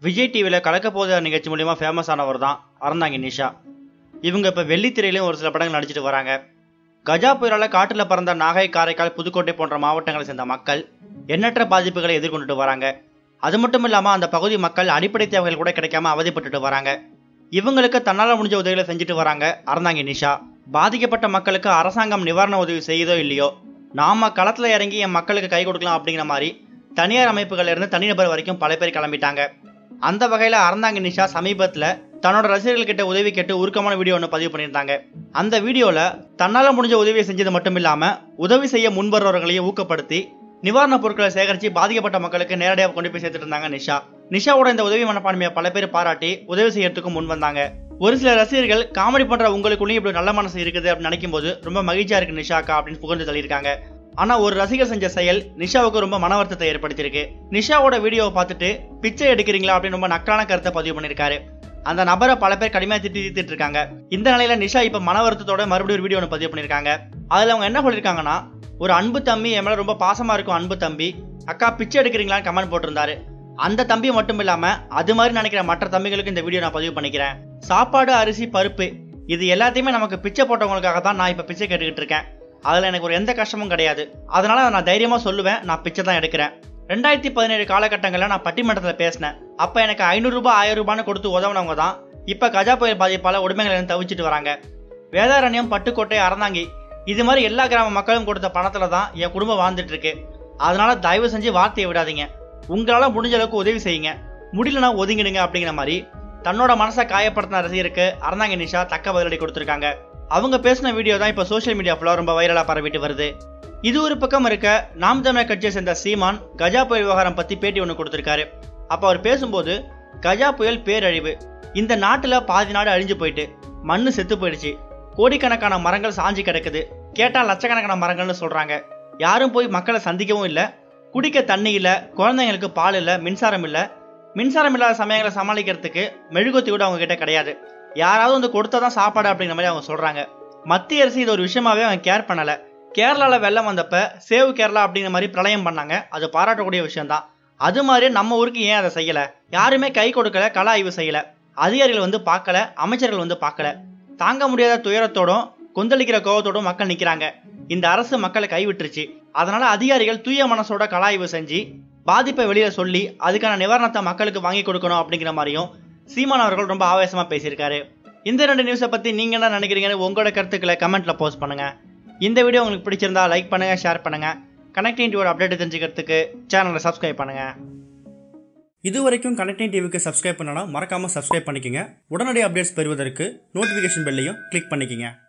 விஜய் டிவியில் கலக்கப்போத நிகழ்ச்சி மூலியமா ஃபேமஸ் ஆனவர் தான் அறந்தாங்க நிஷா இவங்க இப்போ வெள்ளித்திரையிலையும் ஒரு சில படங்கள் நடிச்சிட்டு வராங்க கஜா புயலால் காட்டில் பறந்த நாகை காரைக்கால் புதுக்கோட்டை போன்ற மாவட்டங்களை சேர்ந்த மக்கள் எண்ணற்ற பாதிப்புகளை எதிர்கொண்டுட்டு வராங்க அது மட்டும் இல்லாமல் அந்த பகுதி மக்கள் அடிப்படை தேவைகள் கூட கிடைக்காம அவதிப்பட்டுட்டு வராங்க இவங்களுக்கு தன்னால் முடிஞ்ச உதவிகளை செஞ்சுட்டு வராங்க அறந்தாங்கி நிஷா பாதிக்கப்பட்ட மக்களுக்கு அரசாங்கம் நிவாரண உதவி செய்யுதோ இல்லையோ நாம களத்தில் இறங்கி என் மக்களுக்கு கை கொடுக்கலாம் அப்படிங்கிற மாதிரி தனியார் அமைப்புகள்ல இருந்து தனிநபர் வரைக்கும் பல பேர் கிளம்பிட்டாங்க அந்த வகையில் அறந்தாங்க நிஷா சமீபத்தில் தன்னோட ரசிகர்கள்கிட்ட உதவி கேட்டு உருக்கமான வீடியோ ஒன்று பதிவு பண்ணியிருந்தாங்க அந்த வீடியோவில் தன்னால் முடிஞ்ச உதவியை செஞ்சது மட்டும் இல்லாமல் உதவி செய்ய முன்வர்றவர்களையும் ஊக்கப்படுத்தி நிவாரணப் பொருட்களை சேகரித்து பாதிக்கப்பட்ட மக்களுக்கு நேரடியாக கொண்டு போய் சேர்த்துட்டு இருந்தாங்க நிஷா நிஷாவோட இந்த உதவி மனப்பான்மையை பல பேர் பாராட்டி உதவி செய்யறதுக்கு முன் வந்தாங்க ஒரு சில ரசிகர்கள் காமெடி பண்ற உங்களுக்குள்ளேயும் இப்படி நல்ல மனசு இருக்குது அப்படின்னு நினைக்கும் போது ரொம்ப மகிழ்ச்சியா இருக்கு நிஷாக்கா அப்படின்னு புகழ்ந்து தள்ளியிருக்காங்க ஆனா ஒரு ரசிகர் செஞ்ச செயல் நிஷாவுக்கு ரொம்ப மன வருத்தத்தை ஏற்படுத்தியிருக்கு நிஷாவோட வீடியோவை பார்த்துட்டு பிச்சை எடுக்கிறீங்களா அப்படின்னு ரொம்ப நக்கலான கருத்தை பதிவு பண்ணியிருக்காரு அந்த நபரை பல பேர் கடுமையா திட்டி தீர்த்துட்டு இருக்காங்க இந்த நிலையில நிஷா இப்ப மன வருத்தத்தோட மறுபடியும் ஒரு வீடியோ ஒன்று பதிவு பண்ணியிருக்காங்க அதுல அவங்க என்ன சொல்லியிருக்காங்கன்னா ஒரு அன்பு தம்பி என் மேல ரொம்ப பாசமா இருக்கும் அன்பு தம்பி அக்கா பிச்சை எடுக்கிறீங்களான்னு கமெண்ட் போட்டிருந்தாரு அந்த தம்பி மட்டும் இல்லாம அது மாதிரி நினைக்கிற மற்ற தம்பிகளுக்கு இந்த வீடியோ நான் பதிவு பண்ணிக்கிறேன் சாப்பாடு அரிசி பருப்பு இது எல்லாத்தையுமே நமக்கு பிச்சை போட்டவங்களுக்காக தான் நான் இப்ப பிச்சை கேட்டுக்கிட்டு இருக்கேன் அதுல எனக்கு ஒரு எந்த கஷ்டமும் கிடையாது அதனால நான் தைரியமா சொல்லுவேன் நான் பிச்சை தான் எடுக்கிறேன் ரெண்டாயிரத்தி பதினேழு காலகட்டங்களில் நான் பட்டிமன்றத்தில் பேசினேன் அப்போ எனக்கு ஐநூறுரூபா ஆயிரம் ரூபான்னு கொடுத்து உதவுனவங்க தான் இப்போ கஜா புயல் பாதிப்பால் உடைமைகளை தவிச்சிட்டு வராங்க வேதாரண்யம் பட்டுக்கோட்டை அறந்தாங்கி இது மாதிரி எல்லா கிராம மக்களும் கொடுத்த பணத்தில் தான் என் குடும்பம் வாழ்ந்துட்டு இருக்கு அதனால தயவு செஞ்சு வார்த்தையை விடாதீங்க உங்களால் முடிஞ்ச அளவுக்கு உதவி செய்யுங்க முடியலனா ஒதுங்கிடுங்க அப்படிங்கிற மாதிரி தன்னோட மனசை காயப்படுத்தின ரசிகருக்கு அறந்தாங்க நிஷா தக்க பதிலடி கொடுத்துருக்காங்க அவங்க பேசின வீடியோ தான் இப்போ சோஷியல் மீடியா ஃபுல்லாக ரொம்ப வைரலாக பரவிட்டு வருது இது ஒரு பக்கம் இருக்க நாம் தமிழர் கட்சியை சேர்ந்த சீமான் கஜா புயல் விவகாரம் பற்றி பேட்டி ஒன்று கொடுத்துருக்காரு அப்போ அவர் பேசும்போது கஜா புயல் பேரழிவு இந்த நாட்டில் பாதி நாடு அழிஞ்சு போயிட்டு மண்ணு செத்து போயிடுச்சு கோடிக்கணக்கான மரங்கள் சாஞ்சு கிடக்குது கேட்டால் லட்சக்கணக்கான மரங்கள்னு சொல்கிறாங்க யாரும் போய் மக்களை சந்திக்கவும் இல்லை குடிக்க தண்ணி இல்லை குழந்தைங்களுக்கு பால் இல்லை மின்சாரம் இல்லை மின்சாரம் இல்லாத சமயங்களை சமாளிக்கிறதுக்கு மெழுகுத்தி கூட அவங்க கிட்ட கிடையாது யாராவது வந்து கொடுத்தா தான் சாப்பாடு அப்படிங்கிற மாதிரி அவங்க சொல்கிறாங்க மத்திய அரசு இது ஒரு விஷயமாவே அவங்க கேர் பண்ணலை கேரளாவில் வெள்ளம் வந்தப்ப சேவ் கேரளா அப்படிங்கிற மாதிரி பிரளயம் பண்ணாங்க அது பாராட்டக்கூடிய விஷயம்தான் அது மாதிரி நம்ம ஊருக்கு ஏன் அதை செய்யலை யாருமே கை கொடுக்கல கள ஆய்வு செய்யலை அதிகாரிகள் வந்து பார்க்கல அமைச்சர்கள் வந்து பார்க்கல தாங்க முடியாத துயரத்தோடும் கொந்தளிக்கிற கோவத்தோடும் மக்கள் நிற்கிறாங்க இந்த அரசு மக்களை கைவிட்டுருச்சு அதனால அதிகாரிகள் தூய மனசோட கலாய்வு செஞ்சு பாதிப்பை வெளியில சொல்லி அதுக்கான நிவாரணத்தை மக்களுக்கு வாங்கி கொடுக்கணும் அப்படிங்கிற மாதிரியும் சீமான் அவர்கள் ரொம்ப ஆவேசமா பேசியிருக்காரு இந்த ரெண்டு நியூஸை பத்தி நீங்க என்ன நினைக்கிறீங்கன்னு உங்களோட கருத்துக்களை கமெண்ட்ல போஸ்ட் பண்ணுங்க இந்த வீடியோ உங்களுக்கு பிடிச்சிருந்தா லைக் பண்ணுங்க ஷேர் பண்ணுங்க கனெக்டிங் டிவியோட அப்டேட் தெரிஞ்சுக்கிறதுக்கு சேனலை சப்ஸ்கிரைப் பண்ணுங்க இது வரைக்கும் கனெக்டிங் டிவிக்கு சப்ஸ்கிரைப் பண்ணனா மறக்காம சப்ஸ்கிரைப் பண்ணிக்கங்க உடனடி அப்டேட்ஸ் பெறுவதற்கு நோட்டிஃபிகேஷன் பெல்லையும் கிளிக் பண்ணிக்கங்க